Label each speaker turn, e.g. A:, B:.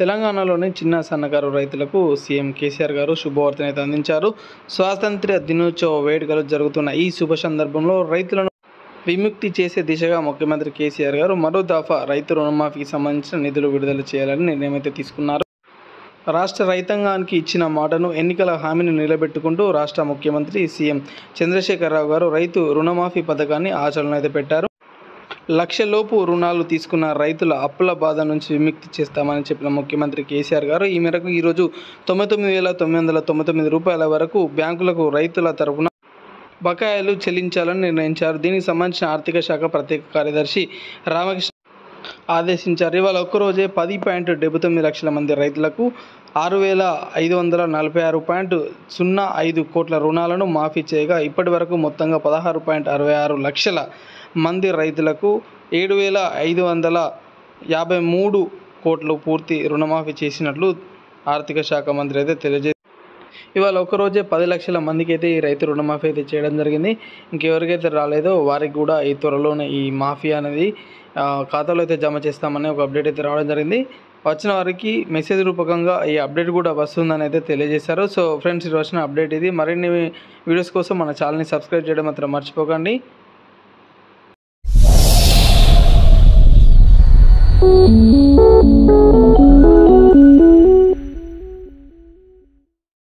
A: తెలంగాణలోని చిన్న సన్నకారు రైతులకు సీఎం కేసీఆర్ గారు శుభవార్తను అయితే అందించారు స్వాతంత్ర్య దినోత్సవ వేడుకలు జరుగుతున్న ఈ శుభ సందర్భంలో రైతులను విముక్తి చేసే దిశగా ముఖ్యమంత్రి కేసీఆర్ గారు మరో దఫా రైతు రుణమాఫీకి సంబంధించిన నిధులు విడుదల చేయాలని నిర్ణయం అయితే తీసుకున్నారు రాష్ట్ర రైతాంగానికి ఇచ్చిన మాటను ఎన్నికల హామీని నిలబెట్టుకుంటూ రాష్ట్ర ముఖ్యమంత్రి సీఎం చంద్రశేఖరరావు గారు రైతు రుణమాఫీ పథకాన్ని ఆచరణ అయితే పెట్టారు లక్షలోపు రుణాలు తీసుకున్న రైతుల అప్పుల బాధ నుంచి విముక్తి చేస్తామని చెప్పిన ముఖ్యమంత్రి కేసీఆర్ గారు ఈ మేరకు ఈరోజు తొంభై తొమ్మిది వేల తొమ్మిది వందల తొంభై తొమ్మిది రూపాయల వరకు బ్యాంకులకు రైతుల తరపున బకాయిలు చెల్లించాలని నిర్ణయించారు దీనికి సంబంధించిన ఆర్థిక శాఖ ప్రత్యేక కార్యదర్శి రామకృష్ణ ఆదేశించారు ఇవాళ ఒక్కరోజే పది పాయింట్ డెబ్బై తొమ్మిది లక్షల మంది రైతులకు ఆరు వేల ఐదు వందల నలభై ఆరు పాయింట్ సున్నా ఐదు కోట్ల రుణాలను మాఫీ చేయగా ఇప్పటి వరకు మొత్తంగా పదహారు పాయింట్ అరవై ఆరు లక్షల మంది రైతులకు ఏడు వేల ఐదు వందల యాభై మూడు కోట్లు పూర్తి రుణమాఫీ చేసినట్లు ఆర్థిక శాఖ మంత్రి అయితే తెలియజేశారు ఇవాళ ఒకరోజే పది లక్షల మందికి అయితే ఈ రైతు రుణమాఫీ అయితే చేయడం జరిగింది ఇంకెవరికైతే రాలేదో వారికి కూడా ఈ త్వరలోనే ఈ మాఫీ అనేది ఆ, ఖాతాలో అయితే జమ చేస్తామని ఒక అప్డేట్ అయితే రావడం జరిగింది వచ్చిన వారికి మెసేజ్ రూపకంగా ఈ అప్డేట్ కూడా వస్తుందని అయితే తెలియజేశారు సో ఫ్రెండ్స్ ఇది వచ్చిన అప్డేట్ ఇది మరిన్ని వీడియోస్ కోసం మన ఛానల్ని సబ్స్క్రైబ్ చేయడం మాత్రం మర్చిపోకండి